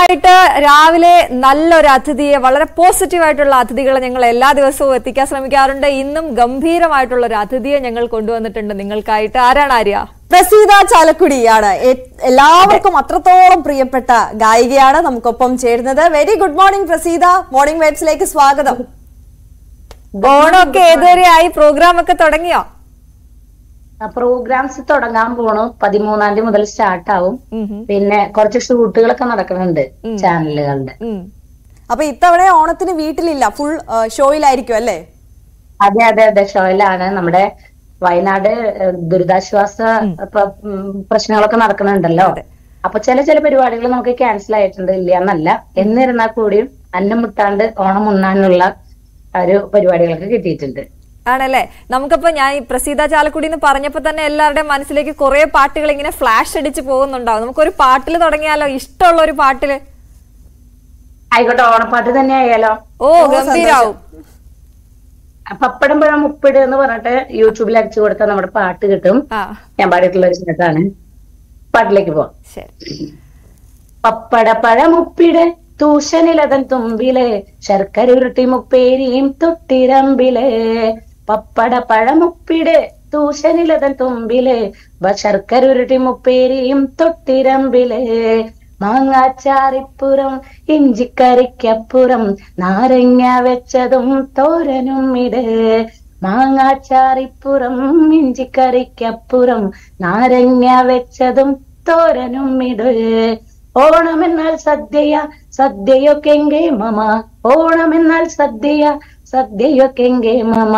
ആയിട്ട് രാവിലെ നല്ലൊരു അതിഥിയെ വളരെ പോസിറ്റീവ് ആയിട്ടുള്ള അതിഥികളെ ഞങ്ങൾ എല്ലാ ദിവസവും എത്തിക്കാൻ ശ്രമിക്കാറുണ്ട് ഇന്നും ഗംഭീരമായിട്ടുള്ള ഒരു അതിഥിയെ ഞങ്ങൾ കൊണ്ടുവന്നിട്ടുണ്ട് നിങ്ങൾക്കായിട്ട് ആരാണ് ആര്യ പ്രസീത ചാലക്കുടിയാണ് എ- എല്ലാവർക്കും അത്രത്തോളം പ്രിയപ്പെട്ട ഗായികയാണ് നമുക്കൊപ്പം ചേരുന്നത് very good morning Praseetha morning വൈബ്സിലേക്ക് സ്വാഗതം ഓണമൊക്കെ ഏതുവരെ ആയി പ്രോഗ്രാം ഒക്കെ തുടങ്ങിയോ പ്രോഗ്രാംസ് തുടങ്ങാൻ പോണു പതിമൂന്നാം തീയതി മുതൽ സ്റ്റാർട്ട് ആവും ഉം ഹും. പിന്നെ കുറച്ച് ഷൂട്ടുകളൊക്കെ നടക്കുന്നുണ്ട് ചാനലുകളുടെ ഉം. അപ്പൊ ഇത്തവണ ഓണത്തിന് വീട്ടിലില്ല ഫുൾ ഷോയിലായിരിക്കും അല്ലേ അതെ അതെ അതെ ഷോയിലാണ് നമ്മുടെ വയനാട് ഏഹ്, ദുരിതാശ്വാസ പ- ഉം, പ്രശ്നങ്ങളൊക്കെ നടക്കുന്നുണ്ടല്ലോ അപ്പൊ ചില ചില പരിപാടികൾ നമുക്ക് ക്യാൻസൽ ആയിട്ടുണ്ട് ഇല്ല എന്നല്ല എന്നിരുന്നാൽ കൂടിയും അന്നം മുട്ടാണ്ട് ഓണം ഉണ്ണാനുള്ള ഒരു പരിപാടികളൊക്കെ കിട്ടിയിട്ടുണ്ട് ആണല്ലേ നമുക്കപ്പോ ഞാൻ ഈ പ്രസീത ചാലക്കുടി എന്ന് പറഞ്ഞപ്പോ തന്നെ എല്ലാവരുടെയും മനസ്സിലേക്ക് കുറെ പാട്ടുകൾ ഇങ്ങനെ ഫ്ലാഷ് അടിച്ച് പോകുന്നുണ്ടാവും നമുക്കൊരു പാട്ടിൽ തുടങ്ങിയാലോ ഇഷ്ടമുള്ള ഒരു പാട്ടില് ആയിക്കോട്ടെ ഓണപ്പാട്ട് തന്നെ ആയാലോ ഓ ഗംഭീരാവും പപ്പടം പഴം ഉപ്പിട് എന്ന് പറഞ്ഞിട്ട് യൂട്യൂബിൽ അടിച്ചു കൊടുത്താൽ നമ്മുടെ പാട്ട് കിട്ടും ആ ഞാൻ പാടിയിട്ടുള്ള ഒരു പാട്ടാണ് പാട്ടിലേക്ക് പോവാം ശരി പപ്പടപ്പഴം ഉപ്പിട് തൂഷനിലതൻ തുമ്പിലെ ശർക്കര ഉരുട്ടി മുപ്പേരിയും തൊട്ടിരമ്പിലെ പപ്പടപ്പഴം ഉപ്പിട് തൂഷനിലതൻ തുമ്പിലെ ബ- ശർക്കര ഉരുട്ടി മുപ്പേരിയും തൊട്ടിരമ്പിലെ മാങ്ങാച്ചാറിപ്പുറം ഇഞ്ചിക്കറിക്കപ്പുറം നാരങ്ങ വെച്ചതും തോരനും ഇട് മാങ്ങാച്ചാറിപ്പുറം ഇഞ്ചിക്കറിക്കപ്പുറം നാരങ്ങ വെച്ചതും തോരനും ഇട് ഓണമെന്നാൽ സദ്യയ സദ്യയൊക്കെങ്കെ മമ ഓണമെന്നാൽ സദ്യയ സദ്യയൊക്കെങ്കെ മമ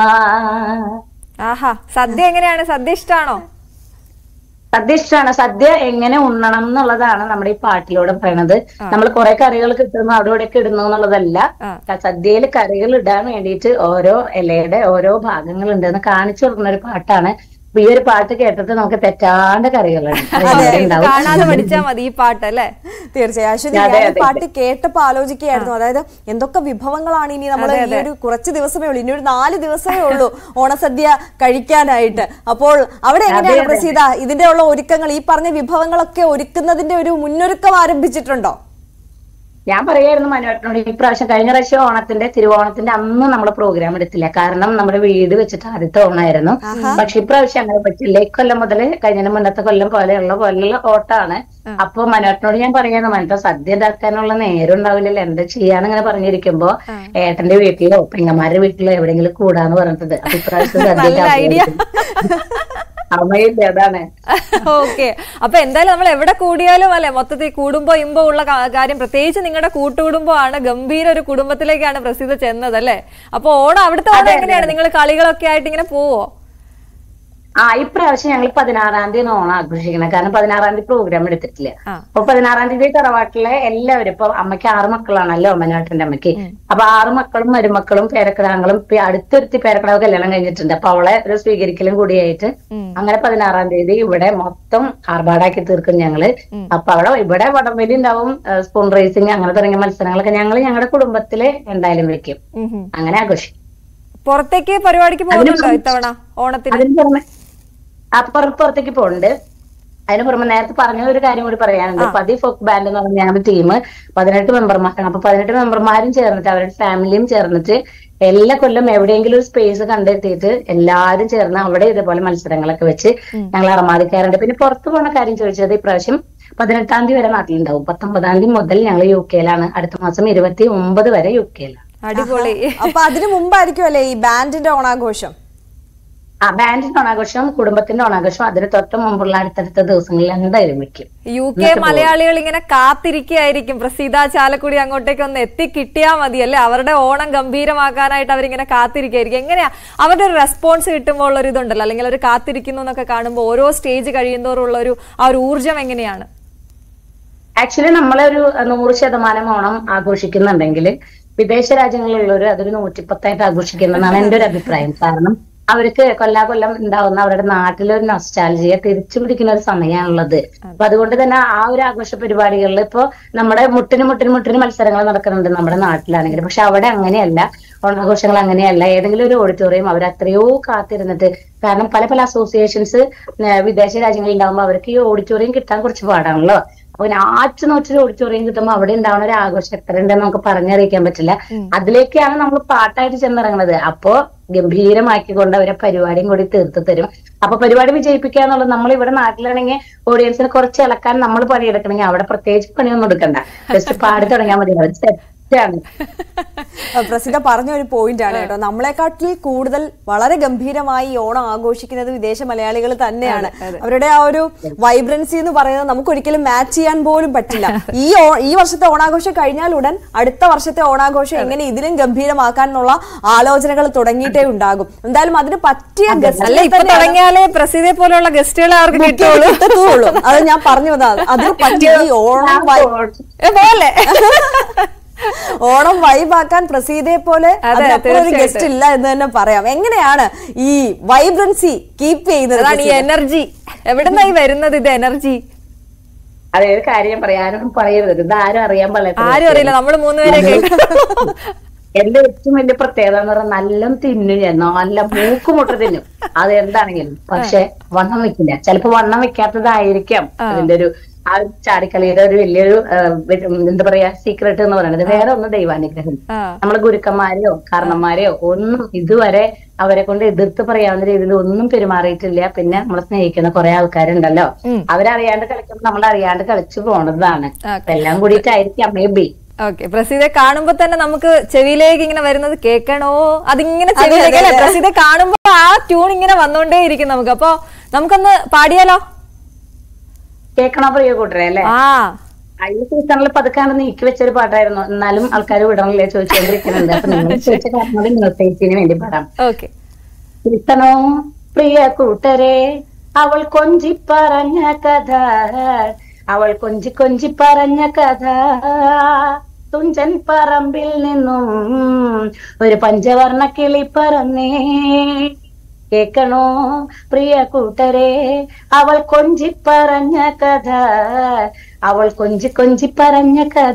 ആഹാ സദ്യ എങ്ങനെയാണ് സദ്യ ഇഷ്ടാണോ സദ്യ ഇഷ്ടമാണ് സദ്യ എങ്ങനെ ഉണ്ണണം എന്നുള്ളതാണ് നമ്മുടെ ഈ പാട്ടിലൂടെ പറയണത് നമ്മൾ കുറെ കറികൾ കിട്ടുന്നു അവിടെ ഇവിടെ ഒക്കെ ഇടുന്നു എന്നുള്ളതല്ല ആ. സദ്യയിൽ കറികൾ ഇടാൻ വേണ്ടിയിട്ട് ഓരോ ഇലയുടെ ഓരോ ഭാഗങ്ങൾ ഉണ്ടെന്ന് കാണിച്ചു കൊടുക്കുന്ന ഒരു പാട്ടാണ് അപ്പൊ ഈ ഒരു പാട്ട് കേട്ടിട്ട് നമുക്ക് തെറ്റാണ്ട് കറികളുണ്ട് അത് അതെ ഇവിടെ ഇത് ഉണ്ടാവും. കാണാതെ പഠിച്ചാ മതി ഈ പാട്ട് അല്ലേ തീർച്ചയായും അശ്വതി അതെ, ഞാൻ ഈ അതെ, പാട്ട് കേട്ടപ്പോ ആലോചിക്കുകയായിരുന്നു അതായത് എന്തൊക്കെ വിഭവങ്ങളാണ് ഇനി നമ്മൾ ഈ ഒരു കുറച്ച് ദിവസമേ ഉള്ളൂ ഇനി ഒരു നാല് ദിവസമേ ഉള്ളൂ ഓണസദ്യ കഴിക്കാനായിട്ട് അപ്പോൾ അവിടെ എങ്ങനെയാണ് പ്രസീത ഇതിന്റെ ഉള്ള ഒരുക്കങ്ങൾ ഈ പറഞ്ഞ വിഭവങ്ങളൊക്കെ ഒരുക്കുന്നതിന്റെ ഒരു മുന്നൊരുക്കം ആരംഭിച്ചിട്ടുണ്ടോ ഞാൻ പറയായിരുന്നു മനുവേട്ടനോട് ഈ പ്രാവശ്യം കഴിഞ്ഞ പ്രാവശ്യം ഓണത്തിന്റെ തിരുവോണത്തിന്റെ അന്ന് നമ്മൾ പ്രോഗ്രാം എടുത്തില്ല കാരണം നമ്മുടെ വീട് വെച്ചിട്ട് ആദ്യത്തെ ഓണമായിരുന്നു പക്ഷെ ഇപ്രാവശ്യം അങ്ങനെ പറ്റില്ല ഈ കൊല്ലം മുതൽ കഴിഞ്ഞ മുന്നത്തെ കൊല്ലം പോലെയുള്ള പോലെയുള്ള ഓട്ടാണ് അപ്പൊ മനുവേട്ടനോട് ഞാൻ പറയായിരുന്നു മനത്ത സദ്യ ഉണ്ടാക്കാനുള്ള നേരം ഉണ്ടാവില്ലല്ലോ എന്താ ചെയ്യാന്നിങ്ങനെ പറഞ്ഞിരിക്കുമ്പോ ഏട്ടന്റെ വീട്ടിലോ പെങ്ങന്മാരുടെ വീട്ടിലോ എവിടെയെങ്കിലും കൂടാന്ന് പറഞ്ഞത് അപ്പൊ ഇപ്രാവശ്യം നല്ല സദ്യ ഐഡിയ അമ്മയില്ല അതാണ് ഓക്കെ അപ്പൊ എന്തായാലും നമ്മൾ എവിടെ കൂടിയാലും അല്ലെ മൊത്തത്തിൽ കൂടുമ്പോ ഇമ്പോ ഉള്ള കാ- കാര്യം പ്രത്യേകിച്ച് നിങ്ങളുടെ കൂട്ടുകുടുംബം ആണ് ഗംഭീര ഒരു കുടുംബത്തിലേക്കാണ് പ്രസിദ്ധ ചെന്നത് അല്ലേ അപ്പൊ ഓണം അവിടുത്തെ ഓണം എങ്ങനെയാണ് നിങ്ങൾ കളികളൊക്കെ ആയിട്ട് ഇങ്ങനെ പോവോ ആ ഇപ്രാവശ്യം ഞങ്ങൾ പതിനാറാം തീയതി ഓണം ആഘോഷിക്കണം കാരണം പതിനാറാം തീയതി പ്രോഗ്രാം എടുത്തിട്ടില്ല ആ. അപ്പൊ പതിനാറാം തീയതി തറവാട്ടിലെ എല്ലാവരും ഇപ്പൊ അമ്മയ്ക്ക് ആറ് മക്കളാണല്ലോ അമ്മനാട്ടിന്റെ അമ്മയ്ക്ക് അപ്പൊ ആറ് മക്കളും മരുമക്കളും പേരക്കിടാങ്ങളും ഇപ്പൊ അടുത്തൊരുത്തി പേരക്കിടാവ് കല്യാണം കഴിഞ്ഞിട്ടുണ്ട് അപ്പൊ അവളെ ഒരു സ്വീകരിക്കലും കൂടിയായിട്ട് അങ്ങനെ പതിനാറാം തീയതി ഇവിടെ മൊത്തം ആർഭാടാക്കി തീർക്കും ഞങ്ങള് അപ്പൊ അവിടെ ഇവിടെ വടംവലി ഉണ്ടാവും സ്പൂൺ റേസിംഗ് അങ്ങനെ തുടങ്ങിയ മത്സരങ്ങളൊക്കെ ഞങ്ങൾ ഞങ്ങളുടെ കുടുംബത്തില് എന്തായാലും വിളിക്കും ഉം ഹും. അങ്ങനെ ആഘോഷിക്കും പുറത്തേക്ക് പരിപാടിക്ക് പോകുന്നുണ്ടോ ഇത്തവണ ഓണത്തിന് അതിന് പുറമെ അപ്പുറം പുറത്തേക്ക് പോകുന്നുണ്ട് അതിന് പുറമെ നേരത്തെ പറഞ്ഞ ഒരു കാര്യം കൂടി പറയാനുണ്ട് പതി ഫോക്ക് ബാൻഡ് എന്ന് പറഞ്ഞ ഞങ്ങളുടെ ടീം പതിനെട്ട് മെമ്പർമാരാണ് അപ്പൊ പതിനെട്ട് മെമ്പർമാരും ചേർന്നിട്ട് അവരുടെ ഫാമിലിയും ചേർന്നിട്ട് എല്ലാ കൊല്ലം എവിടെയെങ്കിലും ഒരു സ്പേസ് കണ്ടെത്തിയിട്ട് എല്ലാവരും ചേർന്ന് അവിടെ ഇതേപോലെ മത്സരങ്ങളൊക്കെ വെച്ച് ഞങ്ങൾ അറമാദിക്കാറുണ്ട് പിന്നെ പുറത്തു പോകുന്ന കാര്യം ചോദിച്ചത് ഇപ്രാവശ്യം പതിനെട്ടാം തീയതി വരെ നാട്ടിലുണ്ടാവും പത്തൊമ്പതാം തീയതി മുതൽ ഞങ്ങൾ യു കെയിലാണ് അടുത്ത മാസം ഇരുപത്തി ഒമ്പത് വരെ യു കെയിലാണ് അടിപൊളി അപ്പൊ അതിനു മുമ്പായിരിക്കും അല്ലേ ഈ ബാൻഡിന്റെ ഓണാഘോഷം ആ ബാൻഡിന്റെ ഓണാഘോഷം കുടുംബത്തിന്റെ ഓണാഘോഷം അതിന് തൊട്ട് മുമ്പുള്ള അടുത്തടുത്ത ദിവസങ്ങളിൽ എന്തായാലും വെക്കും യു കെ മലയാളികൾ ഇങ്ങനെ കാത്തിരിക്കുകയായിരിക്കും പ്രസീത ചാലക്കുടി അങ്ങോട്ടേക്ക് ഒന്ന് എത്തിക്കിട്ടിയാ മതി അല്ലെ അവരുടെ ഓണം ഗംഭീരമാക്കാനായിട്ട് അവരിങ്ങനെ കാത്തിരിക്കുകയായിരിക്കും എങ്ങനെയാ അവരുടെ ഒരു റെസ്പോൺസ് കിട്ടുമ്പോൾ ഉള്ള ഒരു ഇതുണ്ടല്ലോ അല്ലെങ്കിൽ അവർ കാത്തിരിക്കുന്നു എന്നൊക്കെ കാണുമ്പോൾ ഓരോ സ്റ്റേജ് കഴിയുന്തോറും ഉള്ള ഒരു ആ ഒരു ഊർജം എങ്ങനെയാണ് ആക്ച്വലി നമ്മളൊരു നൂറ് ശതമാനം ഓണം ആഘോഷിക്കുന്നുണ്ടെങ്കിൽ വിദേശ രാജ്യങ്ങളിലുള്ളവർ അതൊരു നൂറ്റിപ്പത്തായിട്ട് ആഘോഷിക്കുന്നതാണ് എന്റെ ഒരു അഭിപ്രായം കാരണം അവർക്ക് കൊല്ലാകൊല്ലം ഉണ്ടാവുന്ന അവരുടെ നാട്ടിലൊരു നൊസ്റ്റാലജിയെ തിരിച്ചു പിടിക്കുന്ന ഒരു സമയമാണുള്ളത് അപ്പൊ അതുകൊണ്ട് തന്നെ ആ ഒരു ആഘോഷ പരിപാടികളിൽ ഇപ്പോ നമ്മുടെ മുട്ടിന് മുട്ടിന് മുട്ടിന് മത്സരങ്ങൾ നടക്കുന്നുണ്ട് നമ്മുടെ നാട്ടിലാണെങ്കിൽ പക്ഷെ അവിടെ അങ്ങനെയല്ല ഓണാഘോഷങ്ങൾ അങ്ങനെയല്ല ഏതെങ്കിലും ഒരു ഓഡിറ്റോറിയം അവർ അത്രയോ കാത്തിരുന്നിട്ട് കാരണം പല പല അസോസിയേഷൻസ് വിദേശ രാജ്യങ്ങളിൽ ഉണ്ടാകുമ്പോൾ അവർക്ക് ഈ ഓഡിറ്റോറിയം കിട്ടാൻ കുറച്ച് പാടാണല്ലോ അപ്പൊ ആച്ചു നോച്ചൊരു ഓഡിറ്റോറിയം കിട്ടുമ്പോൾ അവിടെ ഉണ്ടാവുന്ന ഒരു ആഘോഷം എത്ര ഉണ്ടെന്ന് നമുക്ക് പറഞ്ഞറിയിക്കാൻ പറ്റില്ല അതിലേക്കാണ് നമ്മൾ പാട്ടായിട്ട് ചെന്നിറങ്ങുന്നത് അപ്പോ ഗംഭീരമാക്കിക്കൊണ്ട് അവരെ പരിപാടിയും കൂടി തീർത്തു തരും അപ്പൊ പരിപാടി വിജയിപ്പിക്കുക എന്നുള്ളത് നമ്മൾ ഇവിടെ നാട്ടിലാണെങ്കിൽ ഓഡിയൻസിനെ കുറച്ച് ഇളക്കാൻ നമ്മൾ പണിയെടുക്കണമെങ്കിൽ അവിടെ പ്രത്യേകിച്ച് പണിയൊന്നും എടുക്കണ്ട ജസ്റ്റ് പാടി തുടങ്ങിയാൽ മതി അവർ സെറ്റാണ് അഹ് പ്രസിദ്ധ പറഞ്ഞ ഒരു പോയിന്റ് ആണ് കേട്ടോ നമ്മളെക്കാട്ടിൽ കൂടുതൽ വളരെ ഗംഭീരമായി ഈ ഓണം ആഘോഷിക്കുന്നത് വിദേശ മലയാളികൾ തന്നെയാണ് അവരുടെ ആ ഒരു വൈബ്രൻസി എന്ന് പറയുന്നത് നമുക്ക് ഒരിക്കലും മാച്ച് ചെയ്യാൻ പോലും പറ്റില്ല ഈ ഓ- ഈ വർഷത്തെ ഓണാഘോഷം കഴിഞ്ഞാൽ ഉടൻ അടുത്ത വർഷത്തെ ഓണാഘോഷം എങ്ങനെ ഇതിലും ഗംഭീരമാക്കാനുള്ള ആലോചനകൾ തുടങ്ങിയിട്ടേ ഉണ്ടാകും എന്തായാലും അതിന് പറ്റിയ guest അല്ല ഇപ്പൊ തുടങ്ങിയാലേ പ്രസിദ്ധയെ പോലുള്ള ഗസ്റ്റുകളെ അവർക്ക് കിട്ടുള്ളൂ കിട്ടത്തുള്ളൂ അത് ഞാൻ പറഞ്ഞു വന്നത് അതിന് പറ്റിയ ഈ ഓണം വൈ- ഏ, പോലെ ഓണം വൈബാക്കാൻ പ്രസീതയെ പോലെ അതെ, അതിനപ്പുറം ഒരു തീർച്ചയായിട്ടും. ഗസ്റ്റ് ഇല്ല എന്ന് തന്നെ പറയാം എങ്ങനെയാണ് ഈ വൈബ്രൻസി കീപ്പ് ചെയ്യുന്നത് അതാണ് ഈ പ്രസീത? എനർജി എവിടുന്നായി വരുന്നത് ഇത് എനർജി അതെ ഒരു കാര്യം പറയാനും പറയരുത് ഇത് ആരും അറിയാൻ പാടില്ല ആരും അറിയില്ല നമ്മള് മൂന്നുപേരെ കേൾക്കും എന്റെ ഏറ്റവും വലിയ പ്രത്യേകത എന്ന് പറഞ്ഞാൽ നല്ല തിന്നു ഞാൻ നല്ല മൂക്കുമുട്ട തിന്നും അത് എന്താണെങ്കിലും പക്ഷെ വണ്ണം വെക്കില്ല ചിലപ്പോ വണ്ണം വെക്കാത്തതായിരിക്കാം അതിന്റെ ഒരു ആ ഒരു ചാടിക്കളിയുടെ ഒരു വലിയൊരു ആ, വെ- എന്താ പറയാ സീക്രട്ട് എന്ന് പറയുന്നത് വേറെ ഒന്ന് ദൈവാനുഗ്രഹം ആ. നമ്മളെ ഗുരുക്കന്മാരെയോ കാരണന്മാരെയോ ഒന്നും ഇതുവരെ അവരെ കൊണ്ട് എതിർത്ത് പറയാവുന്ന രീതിയിൽ ഒന്നും പെരുമാറിയിട്ടില്ല പിന്നെ നമ്മളെ സ്നേഹിക്കുന്ന കുറെ ആൾക്കാരുണ്ടല്ലോ അവരറിയാണ്ട് കളിക്കുമ്പോൾ നമ്മൾ അറിയാണ്ട് കളിച്ചു പോണതാണ് Okay. എല്ലാം കൂടിയിട്ടായിരിക്കാം മേ ബി ഓക്കെ പ്രസീതെ കാണുമ്പോ തന്നെ നമുക്ക് ചെവിയിലേക്ക് ഇങ്ങനെ വരുന്നത് കേൾക്കണോ അതിങ്ങനെ ചെവിയിലേക്ക് അല്ലെ പ്രസീതെ കാണുമ്പോ ആ ട്യൂൺ ഇങ്ങനെ വന്നോണ്ടേ ഇരിക്കും നമുക്ക് അപ്പൊ നമുക്കൊന്ന് പാടിയാലോ കേൾക്കണോ പ്രിയ കൂട്ടരെ അല്ലെ ആ കഴിഞ്ഞ സീസണിൽ പതുക്കാണ്ട് നീക്കി വെച്ചൊരു പാട്ടായിരുന്നു എന്നാലും ആൾക്കാർ വിടണില്ലേ ചോദിച്ചുകൊണ്ടിരിക്കുന്നുണ്ട് അപ്പൊ നിങ്ങൾ ചോദിച്ച കാരണം ന്യൂസേറ്റിന് വേണ്ടി പാടാം ഓക്കെ കീർത്തനോ പ്രിയ കൂട്ടരെ അവൾ കൊഞ്ചി പറഞ്ഞ കഥ അവൾ കൊഞ്ചി കൊഞ്ചി പറഞ്ഞ കഥ തുഞ്ചൻ പറമ്പിൽ നിന്നും ഒരു പഞ്ചവർണ്ണ കിളി പറന്നേ കേക്കണോ പ്രിയ കൂട്ടരെ അവൾ കൊഞ്ചി പറഞ്ഞ കഥ അവൾ കൊഞ്ചി കൊഞ്ചി പറഞ്ഞ കഥ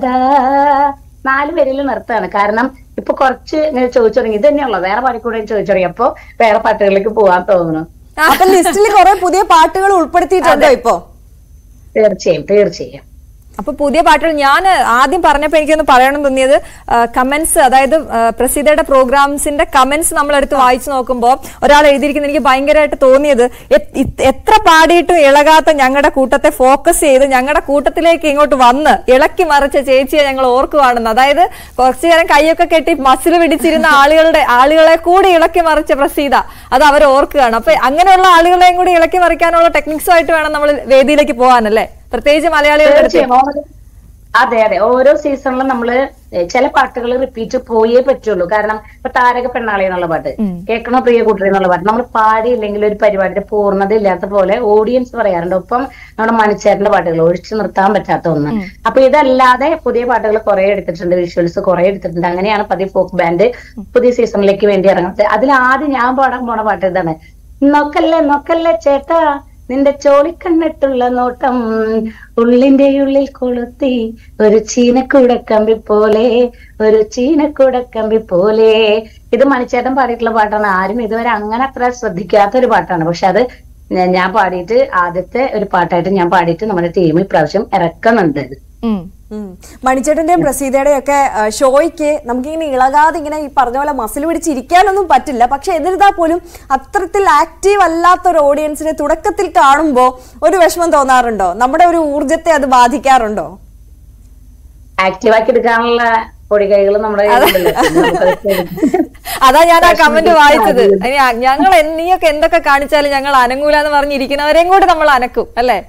നാല് പേരിൽ നിർത്താണ് കാരണം ഇപ്പൊ കുറച്ച് ഇങ്ങനെ ചോദിച്ചു തുടങ്ങി ഇത് തന്നെയുള്ളൂ വേറെ പാടിക്കൂടെ ചോദിച്ചു തുടങ്ങിയപ്പോ വേറെ പാട്ടുകളിലേക്ക് പോകാൻ തോന്നുന്നു അപ്പൊ ലിസ്റ്റിൽ കുറെ പുതിയ പാട്ടുകൾ ഉൾപ്പെടുത്തിയിട്ടുണ്ടോ ഇപ്പോ തീർച്ചയായും തീർച്ചയായും അപ്പൊ പുതിയ പാട്ടുകൾ ഞാൻ ആദ്യം പറഞ്ഞപ്പോ എനിക്കൊന്ന് പറയണം തോന്നിയത് കമന്റ്സ് അതായത് ആ, പ്രസീതയുടെ പ്രോഗ്രാംസിന്റെ കമന്റ്സ് നമ്മൾ എടുത്ത് വായിച്ചു നോക്കുമ്പോൾ ഒരാൾ എഴുതിയിരിക്കുന്നത് എനിക്ക് ഭയങ്കരമായിട്ട് തോന്നിയത് എ- ഇ- എത്ര പാടിയിട്ടും ഇളകാത്ത ഞങ്ങളുടെ കൂട്ടത്തെ ഫോക്കസ് ചെയ്ത് ഞങ്ങളുടെ കൂട്ടത്തിലേക്ക് ഇങ്ങോട്ട് വന്ന് ഇളക്കി മറിച്ച ചേച്ചിയെ ഞങ്ങൾ ഓർക്കുവാണെന്ന് അതായത് കുറച്ചു നേരം കൈയൊക്കെ കെട്ടി മസിൽ പിടിച്ചിരുന്ന ആളുകളുടെ ആളുകളെ കൂടി ഇളക്കി മറിച്ച പ്രസീത അത് അവർ ഓർക്കുകയാണ് അപ്പൊ അങ്ങനെയുള്ള ആളുകളെയും കൂടി ഇളക്കി മറിക്കാനുള്ള ടെക്നിക്സുമായിട്ട് വേണം നമ്മൾ വേദിയിലേക്ക് പോകാനല്ലേ പ്രത്യേകിച്ച് മലയാളികളുടെ അടുത്ത് തീർച്ചയായും ഓരോ- അതെ അതെ ഓരോ സീസണിലും നമ്മള് ഏ, ചില പാട്ടുകൾ റിപ്പീറ്റ് പോയേ പറ്റുള്ളൂ കാരണം ഇപ്പൊ താരക പെണ്ണാളി എന്നുള്ള പാട്ട് കേൾക്കണോ പ്രിയ കൂട്ടറി എന്നുള്ള പാട്ട് നമ്മൾ പാടിയില്ലെങ്കിൽ ഒരു പരിപാടിയുടെ പൂർണ്ണത ഇല്ലാത്ത പോലെ ഓഡിയൻസ് പറയാറുണ്ട് ഒപ്പം നമ്മുടെ മണിച്ചേട്ടന്റെ പാട്ടുകൾ ഒഴിച്ചു നിർത്താൻ പറ്റാത്ത ഒന്ന് അപ്പൊ ഇതല്ലാതെ പുതിയ പാട്ടുകൾ കുറെ എടുത്തിട്ടുണ്ട് വിഷ്വൽസ് കുറെ എടുത്തിട്ടുണ്ട് അങ്ങനെയാണ് പതിവ് ഫോക്ക് ബാൻഡ് പുതിയ സീസണിലേക്ക് വേണ്ടി ഇറങ്ങുന്നത് അതിൽ ആദ്യം ഞാൻ പാടാൻ പോണ പാട്ട് ഇതാണ് നോക്കല്ലേ നോക്കല്ലേ ചേട്ടാ നിന്റെ ചോളിക്കണ്ണിട്ടുള്ള നോട്ടം ഉള്ളിന്റെ ഉള്ളിൽ കൊളുത്തി ഒരു ചീനക്കൂടക്കമ്പി പോലെ ഒരു ചീനക്കൂടക്കമ്പി പോലെ ഇത് മണിച്ചേട്ടൻ പാടിയിട്ടുള്ള പാട്ടാണ് ആരും ഇതുവരെ അങ്ങനെ അത്ര ശ്രദ്ധിക്കാത്ത ഒരു പാട്ടാണ് പക്ഷെ അത് ഞാൻ- ഞാൻ പാടിയിട്ട് ആദ്യത്തെ ഒരു പാട്ടായിട്ട് ഞാൻ പാടിയിട്ട് നമ്മുടെ ടീം ഇപ്രാവശ്യം ഇറക്കുന്നുണ്ട് ഇത്. ഉം. ഉം. മണിച്ചേട്ടന്റെയും പ്രസീതയുടെയും ഒക്കെ ആ, ഷോയ്ക്ക് നമുക്കിങ്ങനെ ഇളകാതെ ഇങ്ങനെ ഈ പറഞ്ഞ പോലെ മസിൽ പിടിച്ചിരിക്കാനൊന്നും പറ്റില്ല പക്ഷെ എന്നിരുന്നാൽ പോലും അത്തരത്തിൽ ആക്റ്റീവ് അല്ലാത്ത ഒരു ഓഡിയൻസിനെ തുടക്കത്തിൽ കാണുമ്പോൾ ഒരു വിഷമം തോന്നാറുണ്ടോ നമ്മുടെ ഒരു ഊർജത്തെ അത് ബാധിക്കാറുണ്ടോ ആക്റ്റീവാക്കി എടുക്കാനുള്ള പൊടികൈകൾ നമ്മുടെ കയ്യിലുണ്ടല്ലോ. നമുക്കത് ചെയ്ത് അതാ ഞാൻ ആ കമന്റ് വായിച്ചത് ഇനി അ- ഞങ്ങൾ എന്ത് നീയൊക്കെ എന്തൊക്കെ കാണിച്ചാലും ഞങ്ങൾ അനങ്ങൂലെന്ന് പറഞ്ഞിരിക്കുന്നവരെയും കൂടി നമ്മൾ അനക്കും അല്ലേ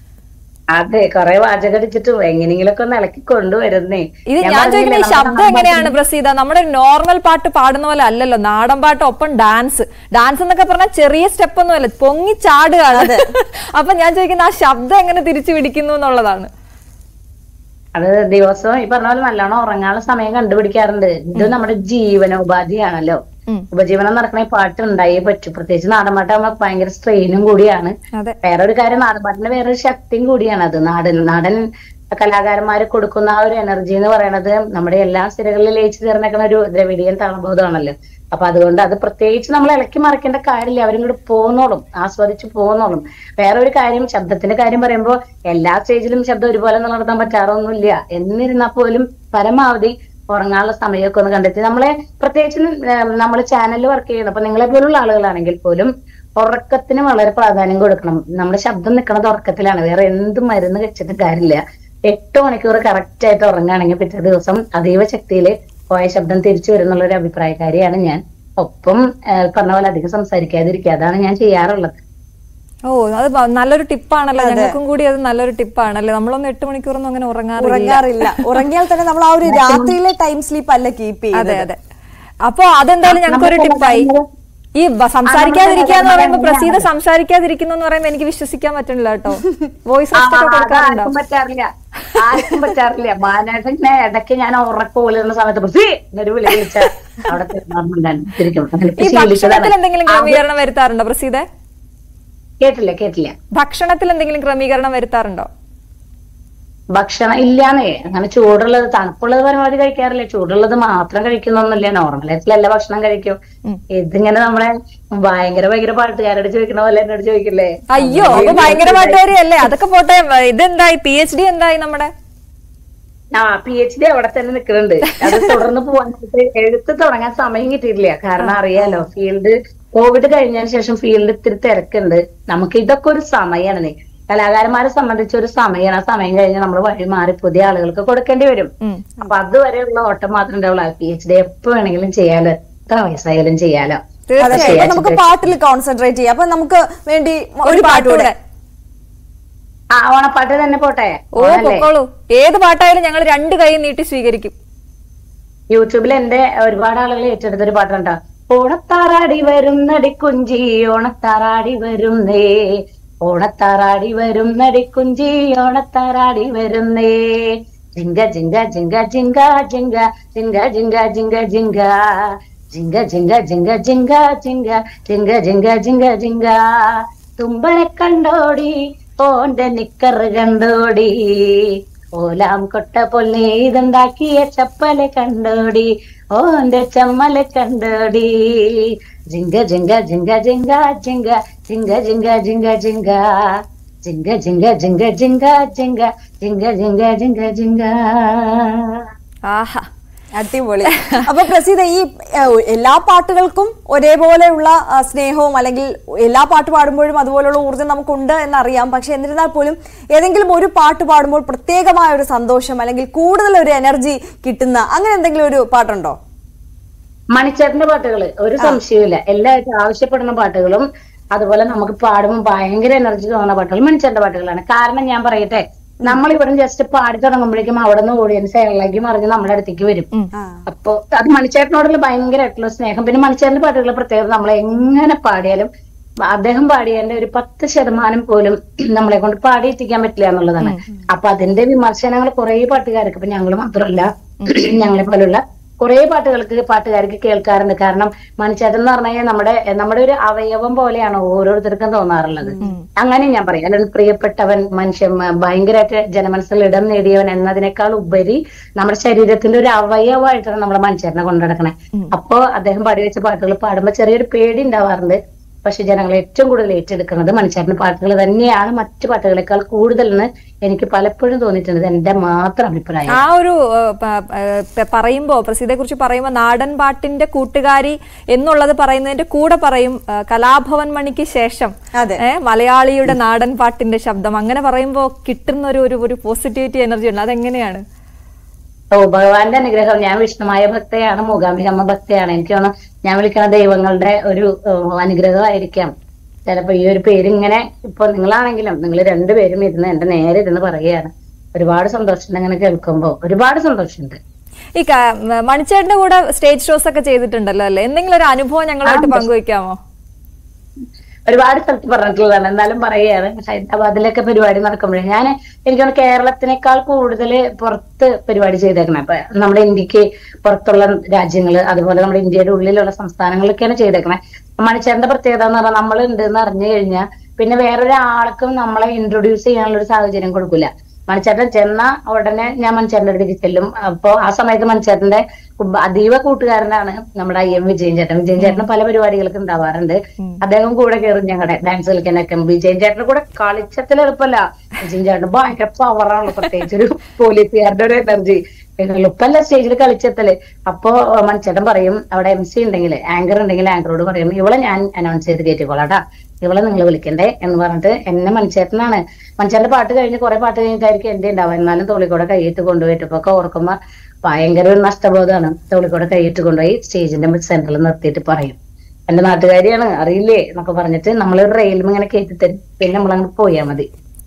അതെ കൊറേ വാചകം അടിച്ചിട്ട് എങ്ങനെയെങ്കിലൊക്കെ ഒന്ന് ഇളക്കി കൊണ്ടുവരുന്നേ ഇത് ഞാൻ പറഞ്ഞില്ലേ, ചോദിക്കുന്ന ഈ നമ്മുടെ ശബ്ദം എങ്ങനെയാണ് പ്രസീത നമ്മുടെ ഒരു നോർമൽ പാട്ട് പാടുന്ന പോലെ അല്ലല്ലോ നാടൻ പാട്ട് ഒപ്പം ഡാൻസ് ഡാൻസ് എന്നൊക്കെ പറഞ്ഞാൽ ചെറിയ സ്റ്റെപ്പ് ഒന്നും അല്ല പൊങ്ങി ചാടുകയാണ് അപ്പൊ ഞാൻ ചോദിക്കുന്ന ആ ശബ്ദം എങ്ങനെ തിരിച്ചു പിടിക്കുന്നു എന്നുള്ളതാണ് അത് ദിവസവും ഈ പറഞ്ഞ പോലെ നല്ലോണം ഉറങ്ങാനുള്ള സമയം കണ്ടുപിടിക്കാറുണ്ട് ഇത് നമ്മുടെ ജീവനോപാധിയാണല്ലോ ഉപജീവനം നടക്കണ ഈ പാട്ട് ഉണ്ടായേ പറ്റൂ പ്രത്യേകിച്ച് നാടൻ പാട്ടാകുമ്പോ ഭയങ്കര സ്ട്രെയിനും കൂടിയാണ് അതെ വേറെ ഒരു കാര്യം നാടൻ പാട്ടിന്റെ വേറൊരു ശക്തിയും കൂടിയാണ് അത് നാടൻ നാടൻ കലാകാരന്മാര് കൊടുക്കുന്ന ആ ഒരു എനർജി എന്ന് പറയുന്നത് നമ്മുടെ എല്ലാ സിരകളിലും ലയിച്ചു ചേർന്നേക്കുന്ന ഒരു ദ്രവിഡിയൻ താളബോധമാണല്ലോ അപ്പൊ അതുകൊണ്ട് അത് പ്രത്യേകിച്ച് നമ്മൾ ഇളക്കി മറിക്കേണ്ട കാര്യമില്ല അവരും കൂടെ പോന്നോളും ആസ്വദിച്ച് പോന്നോളും വേറെ ഒരു കാര്യം ശബ്ദത്തിന്റെ കാര്യം പറയുമ്പോൾ എല്ലാ സ്റ്റേജിലും ശബ്ദം ഒരുപോലെ നിലനിർത്താൻ പറ്റാറൊന്നുമില്ല എന്നിരുന്നാൽ പോലും പരമാവധി ഉറങ്ങാനുള്ള സമയമൊക്കെ ഒന്ന് കണ്ടെത്തി നമ്മളെ പ്രത്യേകിച്ച് നമ്മൾ ചാനലിൽ വർക്ക് ചെയ്യുന്നത് അപ്പൊ നിങ്ങളെ പോലുള്ള ആളുകളാണെങ്കിൽ പോലും ഉറക്കത്തിന് വളരെ പ്രാധാന്യം കൊടുക്കണം നമ്മുടെ ശബ്ദം നിൽക്കുന്നത് ഉറക്കത്തിലാണ് വേറെ എന്ത് മരുന്ന് കഴിച്ചിട്ട് കാര്യമില്ല എട്ട് മണിക്കൂർ കറക്റ്റ് ആയിട്ട് ഉറങ്ങുകയാണെങ്കിൽ പിറ്റേ ദിവസം അതീവ ശക്തിയിൽ പോയ ശബ്ദം തിരിച്ചു വരുന്നുള്ള ഒരു അഭിപ്രായക്കാരിയാണ് ഞാൻ ഒപ്പം ആ, പറഞ്ഞ പോലെ അധികം സംസാരിക്കാതിരിക്കുക അതാണ് ഞാൻ ചെയ്യാറുള്ളത് ഓ അത് ബ- നല്ലൊരു ടിപ്പാണല്ലോ ഞങ്ങൾക്കും കൂടി അത് നല്ലൊരു ടിപ്പാണല്ലേ നമ്മളൊന്നും എട്ട് മണിക്കൂറൊന്നും അങ്ങനെ ഉറങ്ങാറില്ല ഉറങ്ങാറില്ല ഉറങ്ങിയാൽ തന്നെ നമ്മൾ ആ ഒരു രാത്രിയിലെ ടൈം സ്ലീപ്പ് അല്ല കീപ്പ് അതെ ചെയ്യുന്നത് അതെ അപ്പൊ അതെന്തായാലും ഞങ്ങൾക്കൊരു ടിപ്പായി ഈ ബ- സംസാരിക്കാതിരിക്കുക എന്ന് പറയുമ്പോ പ്രസീത സംസാരിക്കാതിരിക്കുന്നു എന്ന് പറയുമ്പോ എനിക്ക് വിശ്വസിക്കാൻ പറ്റണില്ല കേട്ടോ വോയിസ് ആ, റെസ്റ്റ് ഒക്കെ അത് കൊടുക്കാറുണ്ടോ ആർക്കും പറ്റാറില്ല ആർക്കും പറ്റാറില്ല മാനായിട്ട് ഇങ്ങനെ ഇടയ്ക്ക് ഞാൻ ഉറക്കമില്ലുന്ന സമയത്ത് പ്രസി എന്നൊരു വിളി വിളിച്ച അവിടെ തിരിക്കും അങ്ങനെ ഈ ശീലിച്ചതാണ്. ഭക്ഷണത്തിൽ എന്തെങ്കിലും ക്രമീകരണം വരുത്താറുണ്ടോ പ്രസീത കേട്ടില്ല കേട്ടില്ല ഭക്ഷണത്തിൽ എന്തെങ്കിലും ക്രമീകരണം വരുത്താറുണ്ടോ ഭക്ഷണം ഇല്ലാന്നേ അങ്ങനെ ചൂടുള്ളത് തണുപ്പുള്ളത് പരമാവധി കഴിക്കാറില്ല ചൂടുള്ളത് മാത്രം കഴിക്കുന്നൊന്നുമില്ല നോർമലായിട്ടുള്ള എല്ലാ ഭക്ഷണം കഴിക്കും ഇതിങ്ങനെ നമ്മളെ ഭയങ്കര ഭയങ്കര പാട്ടുകാരോട് ചോദിക്കണ പോലെ എന്നോട് ചോദിക്കില്ലേ അയ്യോ അപ്പൊ ഭയങ്കര പാട്ടുകാരിയല്ലേ അതൊക്കെ പോട്ടെ ഇതെന്തായി പി എച്ച് ഡി എന്തായി നമ്മുടെ ആ പി എച്ച് ഡി അവിടെ തന്നെ നിൽക്കുന്നുണ്ട് അത് തുടർന്ന് പോവാൻ എഴുത്ത് തുടങ്ങാൻ സമയം കിട്ടിയിട്ടില്ല കാരണം അറിയാലോ ഫീൽഡ് കോവിഡ് കഴിഞ്ഞതിന് ശേഷം ഫീൽഡ് ഇത്തിരി തിരക്കുണ്ട് നമുക്ക് ഇതൊക്കെ ഒരു സമയമാണ് കലാകാരന്മാരെ സംബന്ധിച്ച് ഒരു സമയമാണ് ആ സമയം കഴിഞ്ഞ് നമ്മൾ വഴി മാറി പുതിയ ആളുകൾക്ക് കൊടുക്കേണ്ടി വരും ഉം. അപ്പൊ അതുവരെയുള്ള ഓട്ടം മാത്രമേ ഉണ്ടാവുള്ളൂ പി എച്ച് ഡി എപ്പോ വേണമെങ്കിലും ചെയ്യാലോ എത്ര വയസ്സായാലും ചെയ്യാലോ അതെ തീർച്ചയായും അപ്പൊ നമുക്ക് പാട്ടിൽ കോൺസെൻട്രേറ്റ് ചെയ്യാം അപ്പൊ നമുക്ക് വേണ്ടി ഒരു പാട്ടുകൂടെ ആ ഓണപ്പാട്ട് തന്നെ പോട്ടെ ഓ പൊക്കോളൂ ഏത് പാട്ടായാലും ഞങ്ങൾ രണ്ട് കൈ നീട്ടി സ്വീകരിക്കും യൂട്യൂബിൽ എന്റെ ഒരുപാട് ആളുകൾ ഏറ്റെടുത്തൊരു പാട്ടുണ്ട് ഓണത്താറാടി വരുന്നടി കുഞ്ചി ഓണത്താറാടി വരുന്നേ ഓണത്താറാടി വരുന്നടി കുഞ്ചി ഓണത്താറാടി വരുന്നേ ജിങ്ക ജിങ്ക ജിങ്ക ജിങ്ക ജിങ്ക ജിങ്ക ജിങ്ക ജിങ്ക ജിങ്ക ജിങ്ക ജിങ്ക ജിങ്ക ജിങ്ക ജിങ്ക ജിങ്ക ജിങ്ക ജിങ്ക ജിങ്ക തുമ്പനെ കണ്ടോടി ഓന്റെ നിക്കറ് കണ്ടോടി ഓലാം കൊട്ട പൊല്ലി ഇതുണ്ടാക്കിയ ചപ്പല് കണ്ടോടി ഓന്റെ ചമ്മല് കണ്ടോടി ജിങ്ക ജിങ്ക ജിങ്ക ജിങ്ക ജിങ്ക ജിങ്ക ജിങ്ക ജിങ്ക ജിങ്ക ജിങ്ക ജിങ്ക ജിങ്ക ജിങ്ക ജിങ്ക ജിങ്ക ജിങ്ക ജിങ്ക ജിങ്ക ആഹാ അടിപൊളി അപ്പൊ പ്രസീത ഈ ഏഹ്, എല്ലാ പാട്ടുകൾക്കും ഒരേപോലെയുള്ള ആ, സ്നേഹവും അല്ലെങ്കിൽ എല്ലാ പാട്ട് പാടുമ്പോഴും അതുപോലുള്ള ഊർജ്ജം നമുക്കുണ്ട് എന്നറിയാം പക്ഷെ എന്നിരുന്നാൽ പോലും ഏതെങ്കിലും ഒരു പാട്ട് പാടുമ്പോൾ പ്രത്യേകമായ ഒരു സന്തോഷം അല്ലെങ്കിൽ കൂടുതൽ ഒരു എനർജി കിട്ടുന്ന അങ്ങനെ എന്തെങ്കിലും ഒരു പാട്ടുണ്ടോ മണിച്ചേട്ടന്റെ പാട്ടുകൾ ഒരു സംശയവുമില്ല എല്ലാവർക്കും ആവശ്യപ്പെടുന്ന പാട്ടുകളും അതുപോലെ നമുക്ക് പാടുമ്പോൾ ഭയങ്കര എനർജി തോന്നുന്ന പാട്ടുകൾ മണിച്ചേട്ടന്റെ പാട്ടുകളാണ് കാരണം ഞാൻ പറയട്ടെ നമ്മൾ ഇവിടെ ജസ്റ്റ് പാടി തുടങ്ങുമ്പോഴേക്കും അവിടെ നിന്ന് ഓഡിയൻസ് അയാളേക്ക് മറിഞ്ഞ് നമ്മുടെ അടുത്തേക്ക് വരും ആ. അപ്പൊ അത് മണിച്ചേട്ടനോടുള്ള ഭയങ്കരമായിട്ടുള്ള സ്നേഹം പിന്നെ മണിച്ചേട്ടന്റെ പാട്ടുകളുടെ പ്രത്യേകത നമ്മൾ എങ്ങനെ പാടിയാലും അദ്ദേഹം പാടിയതിന്റെ ഒരു പത്ത് ശതമാനം പോലും നമ്മളെ കൊണ്ട് പാടിയെത്തിക്കാൻ പറ്റില്ല എന്നുള്ളതാണ് അപ്പൊ അതിന്റെ വിമർശനങ്ങൾ കുറെ പാട്ടുകാർക്ക് ഇപ്പൊ ഞങ്ങൾ മാത്രമല്ല ഞങ്ങളെ പോലുള്ള കുറെ പാട്ടുകൾക്ക് പാട്ടുകാർക്ക് കേൾക്കാറുണ്ട് കാരണം മണിച്ചേട്ടൻ എന്ന് പറഞ്ഞു കഴിഞ്ഞാൽ നമ്മുടെ നമ്മുടെ ഒരു അവയവം പോലെയാണ് ഓരോരുത്തർക്കും തോന്നാറുള്ളത് അങ്ങനെ ഞാൻ പറയാം അല്ലെങ്കിൽ പ്രിയപ്പെട്ടവൻ മനുഷ്യൻ മ- ഭയങ്കരമായിട്ട് ജനമനസ്സിൽ ഇടം നേടിയവൻ എന്നതിനേക്കാൾ ഉപരി നമ്മുടെ ശരീരത്തിന്റെ ഒരു അവയവമായിട്ടാണ് നമ്മുടെ മനുഷ്യരനെ കൊണ്ടുനടക്കണേ അപ്പോ അദ്ദേഹം പാടി വെച്ച പാട്ടുകൾ പാടുമ്പോൾ ചെറിയൊരു പേടി ഉണ്ടാവാറുണ്ട് പക്ഷെ ജനങ്ങൾ ഏറ്റവും കൂടുതൽ ഏറ്റെടുക്കുന്നത് മനുഷ്യരുടെ പാട്ടുകൾ തന്നെയാണ് മറ്റു പാട്ടുകളെക്കാൾ കൂടുതൽ എന്ന് എനിക്ക് പലപ്പോഴും തോന്നിയിട്ടുണ്ട് ഇത് എന്റെ മാത്രം അഭിപ്രായം ആ ഒരു ഏഹ്, പ- ഏഹ്, പ- പറയുമ്പോ പ്രസീതയെ കുറിച്ച് പറയുമ്പോ നാടൻ പാട്ടിന്റെ കൂട്ടുകാരി എന്നുള്ളത് പറയുന്നതിന്റെ കൂടെ പറയും ഏഹ്, കലാഭവൻ മണിക്ക് ശേഷം അതെ. ഏഹ്, മലയാളിയുടെ നാടൻ പാട്ടിന്റെ ശബ്ദം അങ്ങനെ പറയുമ്പോ കിട്ടുന്ന ഒരു ഒരു ഒരു പോസിറ്റിവിറ്റി എനർജി ഉണ്ട് അതെങ്ങനെയാണ് ഓ ഭഗവാന്റെ അനുഗ്രഹം ഞാൻ വിഷ്ണുമായ ഭക്തയാണ് മൂകാംബികമ്മ ഭക്തയാണ് എനിക്ക് തോന്നുന്നു ഞാൻ വിളിക്കുന്ന ദൈവങ്ങളുടെ ഒരു ഏഹ്, അനുഗ്രഹമായിരിക്കാം ചിലപ്പോ ഈ ഒരു പേര് ഇങ്ങനെ ഇപ്പൊ നിങ്ങളാണെങ്കിലും നിങ്ങൾ രണ്ടുപേരും ഇരുന്ന് എന്റെ നേരെ ഇരുന്ന് പറയുകയാണ് ഒരുപാട് സന്തോഷമുണ്ട് അങ്ങനെ കേൾക്കുമ്പോ ഒരുപാട് സന്തോഷമുണ്ട് ഈ ക- മണിച്ചേട്ടന്റെ കൂടെ സ്റ്റേജ് ഷോസ് ഒക്കെ ചെയ്തിട്ടുണ്ടല്ലോ അല്ലേ എന്തെങ്കിലും ഒരു അനുഭവം ഞങ്ങളുമായിട്ട് പങ്കുവെക്കാമോ ഒരുപാട് സ്ഥലത്ത് പറഞ്ഞിട്ടുള്ളതാണ് എന്നാലും പറയുകയാണ് ഹൈദരാബാദിലൊക്കെ പരിപാടി നടക്കുമ്പോഴേ ഞാൻ എനിക്ക് തോന്നുന്നു കേരളത്തിനേക്കാൾ കൂടുതൽ പുറത്ത് പരിപാടി ചെയ്തേക്കണേ അപ്പൊ നമ്മുടെ ഇന്ത്യക്ക് പുറത്തുള്ള രാജ്യങ്ങള് അതുപോലെ നമ്മുടെ ഇന്ത്യയുടെ ഉള്ളിലുള്ള സംസ്ഥാനങ്ങളിലൊക്കെയാണ് ചെയ്തേക്കണേ മണിച്ചേരന്റെ പ്രത്യേകത എന്ന് പറഞ്ഞാൽ നമ്മൾ ഉണ്ട് എന്ന് അറിഞ്ഞു കഴിഞ്ഞാൽ പിന്നെ വേറൊരാൾക്കും നമ്മളെ ഇൻട്രൊഡ്യൂസ് ചെയ്യാനുള്ള ഒരു സാഹചര്യം കൊടുക്കില്ല മണിച്ചേട്ടൻ ചെന്ന ഉടനെ ഞാൻ മണിച്ചേട്ടന്റെ അടുത്തേക്ക് ചെല്ലും അപ്പൊ ആ സമയത്ത് മണിച്ചേട്ടന്റെ ഉം അതീവ കൂട്ടുകാരനാണ് നമ്മുടെ ഐ എം വിജയൻ ചേട്ടൻ വിജയൻ ചേട്ടന് പല പരിപാടികൾക്ക് ഉണ്ടാവാറുണ്ട് അദ്ദേഹം കൂടെ കയറും ഞങ്ങളുടെ ഡാൻസ് കളിക്കാനൊക്കെ വിജയൻ ചേട്ടന് കൂടെ കളിച്ചത്തിൽ എളുപ്പമല്ല വിജയൻ ചേട്ടന് ഭയങ്കര പവറാണ് പ്രത്യേകിച്ച് ഒരു പോലീസുകാരുടെ ഒരു എനർജി എളുപ്പമല്ല സ്റ്റേജിൽ കളിച്ചെത്തല് അപ്പോ മണിച്ചേട്ടൻ പറയും അവിടെ എം സി ഉണ്ടെങ്കിൽ ആങ്കർ ഉണ്ടെങ്കിൽ ആങ്കറോട് പറയും ഇവളെ ഞാൻ അനൗൺസ് ചെയ്ത് കയറ്റിക്കോളാട്ടാ ഇവളെ നിങ്ങൾ വിളിക്കണ്ടേ എന്ന് പറഞ്ഞിട്ട് എന്നെ മണിച്ചേട്ടനാണ് മണിച്ചേട്ടന്റെ പാട്ട് കഴിഞ്ഞ് കുറെ പാട്ട് കഴിഞ്ഞിട്ടായിരിക്കും എന്റെ ഉണ്ടാവുക എന്നാലും തോളിക്കൂടെ കൈയിട്ട് കൊണ്ടുപോയിട്ട് ഇപ്പൊ ഒക്കെ ഓർക്കുമ്പോ ഭയങ്കര ഒരു നഷ്ടബോധമാണ് തോളിക്കൂടെ കൈയിട്ട് കൊണ്ടുപോയി സ്റ്റേജിന്റെ സെന്ററിൽ നിർത്തിയിട്ട് പറയും എന്റെ നാട്ടുകാരിയാണ് അറിയില്ലേ എന്നൊക്കെ പറഞ്ഞിട്ട് നമ്മളൊരു റെയിലും ഇങ്ങനെ കയറ്റി തരും പിന്നെ നമ്മളങ്ങ് പോയാ മതി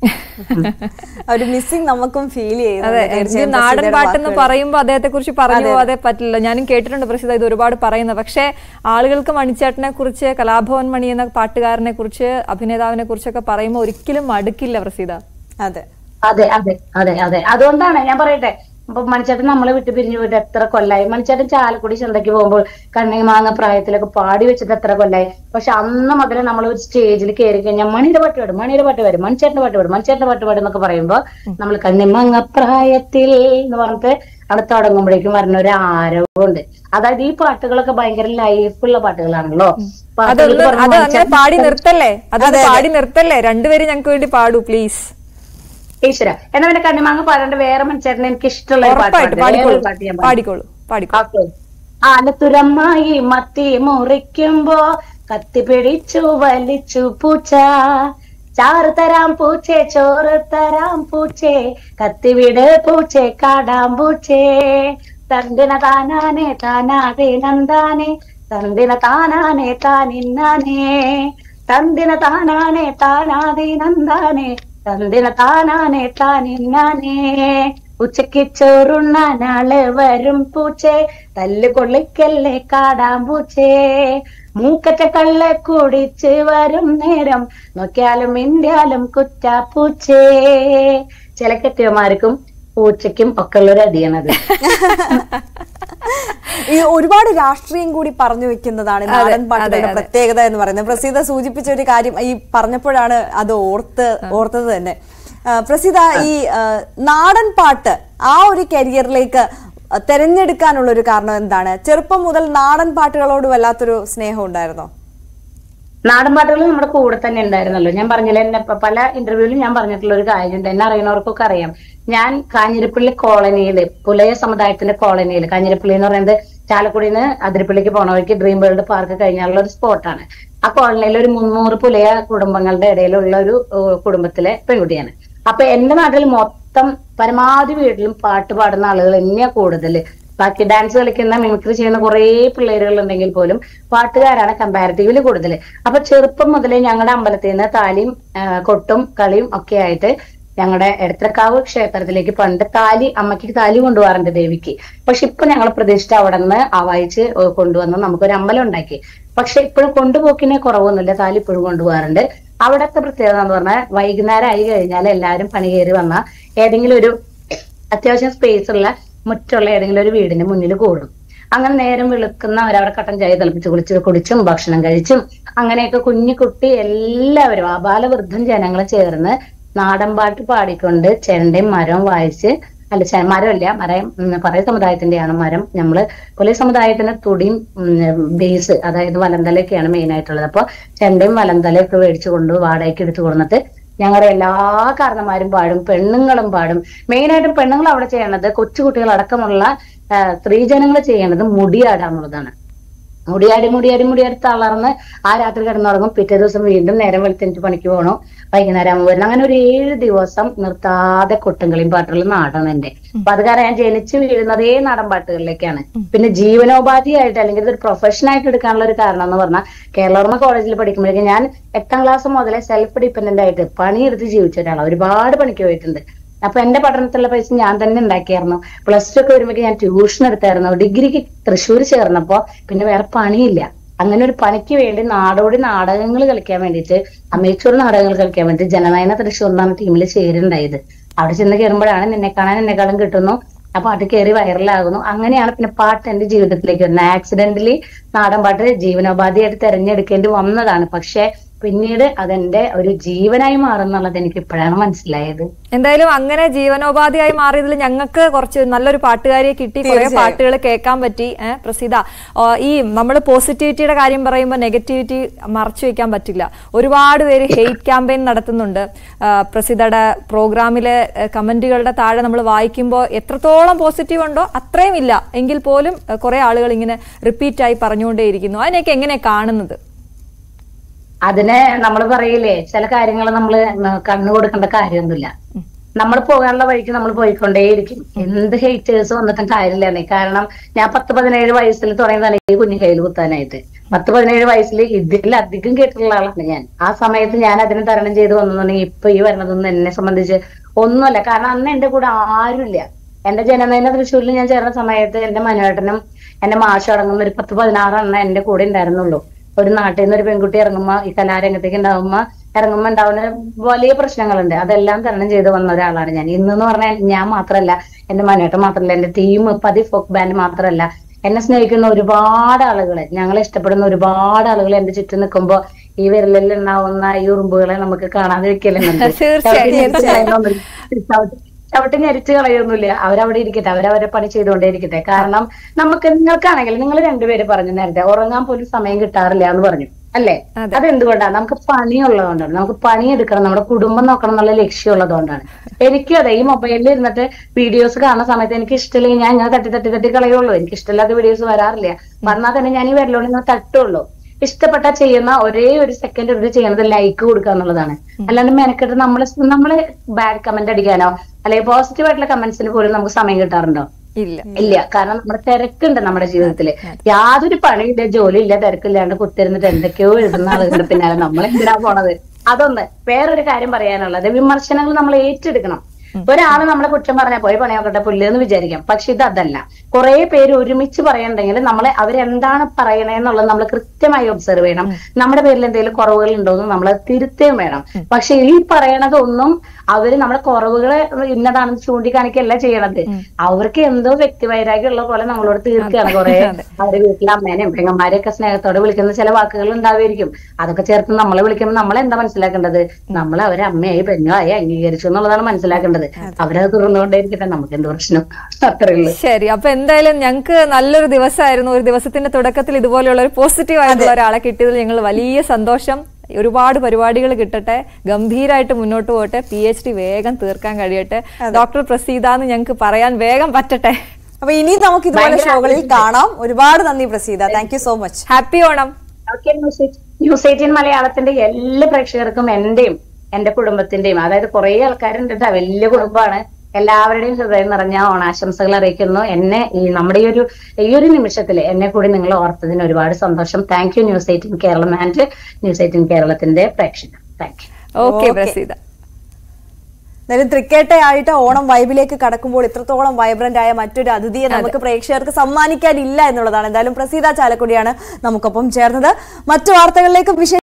ഒരു മിസ്സിംഗ് നമുക്കും ഫീൽ അതെ ഇത് നാടൻ പാട്ടെന്ന് പറയുമ്പോൾ അദ്ദേഹത്തെ കുറിച്ച് പറഞ്ഞു പോകാതെ പറ്റില്ല ഞാനും കേട്ടിട്ടുണ്ട് പ്രസിദ്ധ ഇത് ഒരുപാട് പറയുന്നത് പക്ഷേ ആളുകൾക്ക് മണിച്ചേട്ടനെ കുറിച്ച് കലാഭവൻ മണി എന്ന പാട്ടുകാരനെ കുറിച്ച് അഭിനേതാവിനെ കുറിച്ചൊക്കെ പറയുമ്പോൾ ഒരിക്കലും മടുക്കില്ല പ്രസിദ്ധ അതെ അതെ അതെ അതെ അതെ അതുകൊണ്ടാണ് ഞാൻ പറയട്ടെ ഇപ്പൊ മണിച്ചേട്ടൻ നമ്മളെ വിട്ട് പിരിഞ്ഞു പോയിട്ട് എത്ര കൊല്ലായി മണിച്ചേട്ടൻ ചാലക്കുടി ചന്തയ്ക്ക് പോകുമ്പോൾ കണ്ണി മാങ്ങ പ്രായത്തിലൊക്കെ പാടി വെച്ചിട്ട് എത്ര കൊല്ലായി പക്ഷെ അന്ന് മുതലേ നമ്മൾ ഒരു സ്റ്റേജിൽ കയറി കഴിഞ്ഞാൽ മണിയുടെ പാട്ട് പാടും മണിയുടെ പാട്ട് പാടും മണിച്ചേട്ടന്റെ പാട്ട് പാടും മണിച്ചേട്ടന്റെ പാട്ട് പാടും എന്നൊക്കെ പറയുമ്പോ നമ്മൾ കണ്ണിമാങ്ങ പ്രായത്തിൽ എന്ന് പറഞ്ഞിട്ട് അവിടെ തുടങ്ങുമ്പോഴേക്കും വരുന്ന ഒരു ആരവമുണ്ട് അതായത് ഈ പാട്ടുകളൊക്കെ ഭയങ്കര ലൈഫുള്ള പാട്ടുകളാണല്ലോ പാട്ടുകൾക്ക് അതൊന്ന് പറഞ്ഞ അത് അങ്ങനെ മണിച്ചേട്ടൻ- പാടി നിർത്തല്ലേ അത് പാടി നിർത്തല്ലേ രണ്ടുപേരും ഞങ്ങൾക്ക് വേണ്ടി പാടൂ പ്ലീസ് ഈശ്വര എന്നാ പിന്നെ കണ്ണിമാങ്ങ പാടേണ്ട വേറെ മനുഷ്യരനെ എനിക്ക് ഇഷ്ടമുള്ള ഒരു പാട്ട് ഉറപ്പായിട്ട് പാടാം. വേറെ പാടിക്കോളൂ ഒരു പാട്ട് ഞാൻ പാടാം. പാടിക്കോളൂ പാടിക്കോളൂ ഓക്കെ ആലത്തുരമ്മായി മത്തി മുറിക്കുമ്പോ കത്തി പിടിച്ചു വലിച്ചു പൂച്ച ചാറ് തരാം പൂച്ചേ ചോറ് തരാം പൂച്ചേ കത്തിവിട് പൂച്ചേ കാടാം പൂച്ചേ തന്തിന താനാനെ താനാതെ നന്ദാനെ തന്തിന താനാനെ താനിന്നാനേ തന്തിന താനാനെ താനാതെ നന്ദാനെ തന്തിന താനാനെ താനിന്നാനേ ഉച്ചയ്ക്ക് ചോറുണ്ണാൻ ആള് വരും പൂച്ചേ തല്ല് കൊള്ളിക്കല്ലേ കാടാം പൂച്ചേ മൂക്കറ്റ കള്ള കുടിച്ച് വരും നേരം നോക്കിയാലും ഇന്ത്യാലും കുറ്റ പൂച്ചേ ചില കെട്ടിയമാർക്കും പൂച്ചയ്ക്കും ഒക്കെ ഉള്ളൊരു അടിയാണത് ഈ ഒരുപാട് രാഷ്ട്രീയം കൂടി പറഞ്ഞു വെക്കുന്നതാണ് നാടൻ പാട്ടുകളുടെ പ്രത്യേകത എന്ന് പറയുന്നത് പ്രസീത സൂചിപ്പിച്ച ഒരു കാര്യം ഈ പറഞ്ഞപ്പോഴാണ് അത് ഓർത്ത് ഓർത്തത് തന്നെ ആ, പ്രസീത ഈ ആ, നാടൻ പാട്ട് ആ ഒരു കരിയറിലേക്ക് തെരഞ്ഞെടുക്കാനുള്ള ഒരു കാരണം എന്താണ് ചെറുപ്പം മുതൽ നാടൻ പാട്ടുകളോട് വല്ലാത്തൊരു സ്നേഹം ഉണ്ടായിരുന്നോ നാടൻ പാട്ടുകൾ നമ്മുടെ കൂടെ തന്നെ ഉണ്ടായിരുന്നല്ലോ ഞാൻ പറഞ്ഞില്ല എന്നെ പ- പല ഇന്റർവ്യൂവിലും ഞാൻ പറഞ്ഞിട്ടുള്ള ഒരു കാര്യമുണ്ട് എന്നെ അറിയുന്നവർക്കൊക്കെ അറിയാം ഞാൻ കാഞ്ഞിരപ്പള്ളി കോളനിയില് പുലയ സമുദായത്തിന്റെ കോളനിയിൽ കാഞ്ഞിരപ്പള്ളി എന്ന് പറയുന്നത് ചാലക്കുടിയിൽ നിന്ന് അതിരപ്പള്ളിക്ക് പോണ വഴിക്ക് ഡ്രീം വേൾഡ് പാർക്ക് കഴിഞ്ഞാലുള്ള ഒരു സ്പോട്ടാണ് ആ കോളനിയിൽ ഒരു മുന്നൂറ് പുലയ കുടുംബങ്ങളുടെ ഇടയിലുള്ള ഒരു ഏഹ്, കുടുംബത്തിലെ പെൺകുട്ടിയാണ് അപ്പൊ എന്റെ നാട്ടിൽ മൊത്തം പരമാവധി വീട്ടിലും പാട്ട് പാടുന്ന ആളുകൾ തന്നെയാ കൂടുതൽ ബാക്കി ഡാൻസ് കളിക്കുന്ന മിമിക്രി ചെയ്യുന്ന കുറെ പിള്ളേരുകൾ ഉണ്ടെങ്കിൽ പോലും പാട്ടുകാരാണ് കമ്പാരിറ്റീവ്ലി കൂടുതൽ അപ്പൊ ചെറുപ്പം മുതലേ ഞങ്ങളുടെ അമ്പലത്തിൽ നിന്ന് താലിയും ആ, കൊട്ടും കളിയും ഒക്കെ ആയിട്ട് ഞങ്ങളുടെ എടത്തരക്കാവ് ക്ഷേത്രത്തിലേക്ക് പണ്ട് താലി അമ്മയ്ക്ക് താലി കൊണ്ടുപോകാറുണ്ട് ദേവിക്ക് പക്ഷെ ഇപ്പൊ ഞങ്ങൾ പ്രതീക്ഷിച്ച അവിടെ നിന്ന് ആവായിച്ച് കൊണ്ടുവന്ന് നമുക്കൊരു അമ്പലം ഉണ്ടാക്കി പക്ഷെ ഇപ്പോഴും കൊണ്ടുപോക്കിനെ കുറവൊന്നുമില്ല താലി ഇപ്പോഴും കൊണ്ടുപോകാറുണ്ട് അവിടത്തെ പ്രത്യേകത എന്ന് പറഞ്ഞാൽ വൈകുന്നേരം ആയി കഴിഞ്ഞാൽ എല്ലാവരും പണി കയറി വന്ന ഏതെങ്കിലും ഒരു അത്യാവശ്യം സ്പേസ് ഉള്ള മുറ്റുള്ള ഏതെങ്കിലും ഒരു വീടിന്റെ മുന്നിൽ കൂടും അങ്ങനെ നേരം വെളുക്കുന്ന അവരവിടെ കട്ടൻ ചായ തിളപ്പിച്ച് കുളിച്ച് കുടിച്ചും ഭക്ഷണം കഴിച്ചും അങ്ങനെയൊക്കെ കുഞ്ഞു കുട്ടി എല്ലാവരും ആബാലവൃദ്ധം ജനങ്ങൾ ചേർന്ന് നാടൻ പാട്ട് പാടിക്കൊണ്ട് ചെണ്ടയും മരവും വായിച്ച് അല്ല ചെ- മരമല്ല മരം ഉം, പറയ സമുദായത്തിന്റെയാണ് മരം നമ്മള് കൊലേ സമുദായത്തിന്റെ തുടിയും ബേസ് അതായത് വലന്തലയൊക്കെയാണ് മെയിൻ ആയിട്ടുള്ളത് അപ്പൊ ചെണ്ടയും വലന്തലയൊക്കെ മേടിച്ചു കൊണ്ട് വാടകയ്ക്ക് എടുത്തു കൊടുന്നിട്ട് ഞങ്ങളുടെ എല്ലാ കാരണന്മാരും പാടും പെണ്ണുങ്ങളും പാടും മെയിനായിട്ടും പെണ്ണുങ്ങൾ അവിടെ ചെയ്യണത് കൊച്ചുകുട്ടികൾ അടക്കമുള്ള ആ, സ്ത്രീജനങ്ങൾ ചെയ്യണത് മുടിയാടാന്നുള്ളതാണ് മുടിയാടി മുടിയാടി മുടിയാടി തളർന്ന് ആ രാത്രി കിടന്നുറങ്ങും പിറ്റേ ദിവസം വീണ്ടും നേരം വെളുത്തിട്ട് പണിക്ക് പോകണം വൈകുന്നേരം ആകുമ്പോൾ വരണം അങ്ങനെ ഒരു ഏഴ് ദിവസം നിർത്താതെ കൊട്ടുംകളിയും പാട്ടുകളും നാടാണ് എന്റെ അപ്പൊ അത് കാരണം ഞാൻ ജനിച്ചു വീഴുന്നതേ നാടൻ പാട്ടുകളിലേക്കാണ് പിന്നെ ജീവനോപാധിയായിട്ട് അല്ലെങ്കിൽ ഇതൊരു പ്രൊഫഷൻ ആയിട്ട് എടുക്കാനുള്ള ഒരു കാരണം എന്ന് പറഞ്ഞാൽ കേരളവർമ്മ കോളേജിൽ പഠിക്കുമ്പോഴേക്കും ഞാൻ എട്ടാം ക്ലാസ് മുതലേ സെൽഫ് ഡിപ്പെൻഡന്റ് ആയിട്ട് പണിയെടുത്ത് ജീവിച്ച ഒരാളാണ് ഒരുപാട് പണിക്ക് പോയിട്ടുണ്ട് അപ്പൊ എന്റെ പഠനത്തിലുള്ള പൈസ ഞാൻ തന്നെ ഉണ്ടാക്കിയായിരുന്നു പ്ലസ് ടു ഒക്കെ വരുമ്പോൾ ഞാൻ ട്യൂഷൻ എടുത്തായിരുന്നു ഡിഗ്രിക്ക് തൃശ്ശൂർ ചേർന്നപ്പോ പിന്നെ വേറെ പണിയില്ല അങ്ങനെ ഒരു പണിക്ക് വേണ്ടി നാടോടി നാടകങ്ങൾ കളിക്കാൻ വേണ്ടിയിട്ട് അമേച്ചൂർ നാടകങ്ങൾ കളിക്കാൻ വേണ്ടി ജനനയന തൃശ്ശൂർ എന്നാണ് ടീമിൽ ചേരുണ്ടായത് അവിടെ ചെന്ന് കയറുമ്പോഴാണ് നിന്നെ കാണാൻ എന്നെക്കാളും കിട്ടുന്നു ആ പാട്ട് കയറി വൈറലാകുന്നു അങ്ങനെയാണ് പിന്നെ പാട്ട് എന്റെ ജീവിതത്തിലേക്ക് വരുന്നത് ആക്സിഡന്റലി നാടൻ പാട്ട് ജീവനോപാധിയായിട്ട് തെരഞ്ഞെടുക്കേണ്ടി വന്നതാണ് പക്ഷെ പിന്നീട് അതെന്റെ ഒരു ജീവനായി മാറുന്നുള്ളത് എനിക്ക് ഇപ്പോഴാണ് മനസ്സിലായത് എന്തായാലും അങ്ങനെ ജീവനോപാധിയായി മാറിയതിൽ ഞങ്ങൾക്ക് കുറച്ച് നല്ലൊരു പാട്ടുകാരിയെ കിട്ടി കുറെ പാട്ടുകൾ കേൾക്കാൻ പറ്റി ഏഹ് പ്രസീത ആ, ഈ നമ്മൾ പോസിറ്റിവിറ്റിയുടെ കാര്യം പറയുമ്പോൾ നെഗറ്റിവിറ്റി മറച്ചു വെക്കാൻ പറ്റില്ല ഒരുപാട് പേര് ഹെയ്റ്റ് ക്യാമ്പയിൻ നടത്തുന്നുണ്ട് ആ, പ്രസീതയുടെ പ്രോഗ്രാമിലെ കമന്റുകളുടെ താഴെ നമ്മൾ വായിക്കുമ്പോൾ എത്രത്തോളം പോസിറ്റീവ് ഉണ്ടോ അത്രയും ഇല്ല എങ്കിൽ പോലും ആ, കുറെ ആളുകൾ ഇങ്ങനെ റിപ്പീറ്റ് ആയി പറഞ്ഞുകൊണ്ടേയിരിക്കുന്നു അതിനെയൊക്കെ എങ്ങനെ കാണുന്നത് അതിനെ നമ്മൾ പറയില്ലേ ചില കാര്യങ്ങൾ നമ്മൾ കണ്ണു കൊടുക്കേണ്ട കാര്യമൊന്നുമില്ല നമ്മൾ പോകാനുള്ള വഴിക്ക് നമ്മൾ പോയിക്കൊണ്ടേയിരിക്കും എന്ത് ഹേറ്റേഴ്സ് വന്നിട്ടും കാര്യമില്ലാന്നേ കാരണം ഞാൻ പത്ത് പതിനേഴ് വയസ്സിൽ തുടങ്ങിയതാണ് ഈ കുഞ്ഞു കയ്യിൽ കുത്താനായിട്ട് പത്ത് പതിനേഴ് വയസ്സിൽ ഇതിലധികം കേട്ടിട്ടുള്ള ആളാണ് ഞാൻ ആ സമയത്ത് ഞാൻ അതിനെ തരണം ചെയ്ത് വന്നെന്നുണ്ടെങ്കിൽ ഇപ്പൊ ഈ വരുന്നതൊന്നും എന്നെ സംബന്ധിച്ച് ഒന്നുമല്ല കാരണം അന്ന് എന്റെ കൂടെ ആരുമില്ല എന്റെ ജനനദിന തൃശ്ശൂരിൽ ഞാൻ ചേർന്ന സമയത്ത് എന്റെ മനുവേട്ടനും എന്റെ മാഷ് അടങ്ങുന്ന ഒരു പത്ത് പതിനാറെണ്ണം എന്റെ കൂടെ ഉണ്ടായിരുന്നുള്ളൂ ഒരു നാട്ടിൽ നിന്ന് ഒരു പെൺകുട്ടി ഇറങ്ങുമ്പോ ഈ കലാരംഗത്തേക്ക് ഉണ്ടാകുമ്പോ ഇറങ്ങുമ്പോ ഉണ്ടാവുന്ന വലിയ പ്രശ്നങ്ങളുണ്ട് അതെല്ലാം തരണം ചെയ്ത് വന്ന ഒരാളാണ് ഞാൻ ഇന്നെന്ന് പറഞ്ഞാൽ ഞാൻ മാത്രമല്ല എന്റെ മനേട്ടം മാത്രമല്ല എന്റെ ടീം പതി ഫോക്ക് ബാൻഡ് മാത്രമല്ല എന്നെ സ്നേഹിക്കുന്ന ഒരുപാട് ആളുകളെ ഞങ്ങളെ ഇഷ്ടപ്പെടുന്ന ഒരുപാട് ആളുകൾ എന്റെ ചുറ്റും നിൽക്കുമ്പോ ഈ വിരലിൽ ഉണ്ടാവുന്ന ഈ ഉറുമ്പുകളെ നമുക്ക് കാണാതിരിക്കലുണ്ട് തീർച്ചയായും. ചവിട്ടി ഞെരിച്ച് കളയൊന്നുമില്ല അവരവിടെ ഇരിക്കട്ടെ അവരവരെ പണി ചെയ്തുകൊണ്ടേ ഇരിക്കട്ടെ കാരണം നമുക്ക് നിങ്ങൾക്കാണെങ്കിൽ നിങ്ങൾ രണ്ടുപേര് പറഞ്ഞു നേരത്തെ ഉറങ്ങാൻ പോലും സമയം കിട്ടാറില്ല എന്ന് പറഞ്ഞു അല്ലേ അതെ. അതെന്തുകൊണ്ടാണ് നമുക്ക് പണിയുള്ളതുകൊണ്ടാണ് നമുക്ക് പണിയെടുക്കണം നമ്മുടെ കുടുംബം നോക്കണം എന്നുള്ള ലക്ഷ്യമുള്ളതുകൊണ്ടാണ് എനിക്കും അതെ ഈ മൊബൈലിൽ ഇരുന്നിട്ട് വീഡിയോസ് കാണുന്ന സമയത്ത് എനിക്ക് ഇഷ്ടമില്ലെങ്കിൽ ഞാൻ ഇങ്ങനെ തട്ടി തട്ടി തട്ടി കളയുള്ളൂ എനിക്ക് ഇഷ്ടമില്ലാത്ത വീഡിയോസ് വരാറില്ല വന്നാൽ തന്നെ ഞാൻ ഈ വരലോണ്ട് ഇങ്ങനെ തട്ടുള്ളൂ ഇഷ്ടപ്പെട്ട ചെയ്യുന്ന ഒരേ ഒരു സെക്കൻഡ് എടുത്ത് ചെയ്യുന്നത് ലൈക്ക് കൊടുക്കുക എന്നുള്ളതാണ് അല്ലാണ്ട് മെനക്കെട്ട് നമ്മളെ നമ്മളെ ബാഡ് കമന്റ് അടിക്കാനോ അല്ലെങ്കിൽ പോസിറ്റീവ് ആയിട്ടുള്ള കമന്റ്സിന് പോലും നമുക്ക് സമയം കിട്ടാറുണ്ടോ ഇല്ല ഇല്ല കാരണം നമ്മുടെ തിരക്കുണ്ട് നമ്മുടെ ജീവിതത്തില് യാതൊരു പണിയില്ല ജോലിയില്ല തിരക്കില്ലാണ്ട് കുത്തിരുന്നിട്ട് എന്തൊക്കെയോ എഴുതുന്ന ആളുകളുടെ പിന്നാലെ നമ്മൾ എന്തിനാ പോണത് അതൊന്ന് വേറൊരു കാര്യം പറയാനുള്ളത് വിമർശനങ്ങൾ നമ്മൾ ഏറ്റെടുക്കണം ഒരാള് നമ്മളെ കുറ്റം പറഞ്ഞാൽ പോയി പണിയാക്കട്ടെ പുല്ല് എന്ന് വിചാരിക്കാം പക്ഷെ ഇത് അതല്ല കുറെ പേര് ഒരുമിച്ച് പറയണ്ടെങ്കിൽ നമ്മളെ അവരെന്താണ് പറയണേന്നുള്ളത് നമ്മൾ കൃത്യമായി ഒബ്സർവ് ചെയ്യണം നമ്മുടെ പേരിൽ എന്തെങ്കിലും കുറവുകൾ ഉണ്ടോന്ന് നമ്മൾ തിരുത്തുകയും വേണം പക്ഷെ ഈ പറയണതൊന്നും അവര് നമ്മുടെ കുറവുകളെ ഇന്നതാണെന്ന് ചൂണ്ടിക്കാണിക്കല്ല ചെയ്യണത് അവർക്ക് എന്തോ വ്യക്തിവൈരാഗ്യം ഉള്ള പോലെ നമ്മളോട് തീർക്കുകയാണ് കുറെ അവരുടെ വീട്ടിലെ അമ്മേനെയും പെങ്ങന്മാരെയൊക്കെ സ്നേഹത്തോടെ വിളിക്കുന്ന ചില വാക്കുകൾ ഉണ്ടാവുമായിരിക്കും അതൊക്കെ ചേർത്ത് നമ്മളെ വിളിക്കുമ്പോൾ നമ്മൾ എന്താ മനസ്സിലാക്കേണ്ടത് നമ്മൾ അവരെ അമ്മയായി പെണ്ണായി അംഗീകരിച്ചു എന്നുള്ളതാണ് മനസ്സിലാക്കേണ്ടത് അവരത് തുറന്നുകൊണ്ടേയിരിക്കട്ടെ നമുക്ക് എന്ത് പ്രശ്നം അത്രേ ഉള്ളൂ ശരി അപ്പൊ എന്തായാലും ഞങ്ങൾക്ക് നല്ലൊരു ദിവസമായിരുന്നു ഒരു ദിവസത്തിന്റെ തുടക്കത്തിൽ ഇതുപോലെയുള്ള ഒരു പോസിറ്റീവ് ആയിട്ടുള്ള ഒരാളെ കിട്ടിയതിൽ ഞങ്ങൾ വലിയ സന്തോഷം ഒരുപാട് പരിപാടികൾ കിട്ടട്ടെ ഗംഭീരമായിട്ട് മുന്നോട്ട് പോകട്ടെ പി എച്ച് ഡി വേഗം തീർക്കാൻ കഴിയട്ടെ ഡോക്ടർ പ്രസീത എന്ന് ഞങ്ങൾക്ക് പറയാൻ വേഗം പറ്റട്ടെ അപ്പൊ ഇനി നമുക്ക് ഇതുപോലെ ഷോകളിൽ കാണാം ഒരുപാട് നന്ദി Praseetha thank you so much happy Onam okay news news eighteen മലയാളത്തിന്റെ എല്ലാ പ്രേക്ഷകർക്കും എന്റെയും എന്റെ കുടുംബത്തിന്റെയും അതായത് കുറെ ആൾക്കാരുണ്ട് ട്ടോ. വലിയ കുടുംബമാണ് എല്ലാവരുടെയും ഹൃദയം നിറഞ്ഞ ഓണാശംസകൾ അറിയിക്കുന്നു എന്നെ ഈ നമ്മുടെ ഈ ഒരു ഈ ഒരു നിമിഷത്തിൽ എന്നെ കൂടി നിങ്ങൾ ഓർത്തതിന് ഒരുപാട് സന്തോഷം thank you news eighteen Keralam and news eighteen കേരളത്തിന്റെ പ്രേക്ഷകർ thank you okay Okay. Praseetha എന്തായാലും തൃക്കേട്ടയായിട്ട് ഓണം വൈബിലേക്ക് കടക്കുമ്പോൾ ഇത്രത്തോളം വൈബ്രന്റ് ആയ മറ്റൊരു അതിഥിയെ നമുക്ക് പ്രേക്ഷകർക്ക് സമ്മാനിക്കാനില്ല എന്നുള്ളതാണ് എന്തായാലും പ്രസീത ചാലക്കുടിയാണ് നമുക്കൊപ്പം ചേർന്നത് മറ്റു വാർത്തകളിലേക്ക് വിശേഷ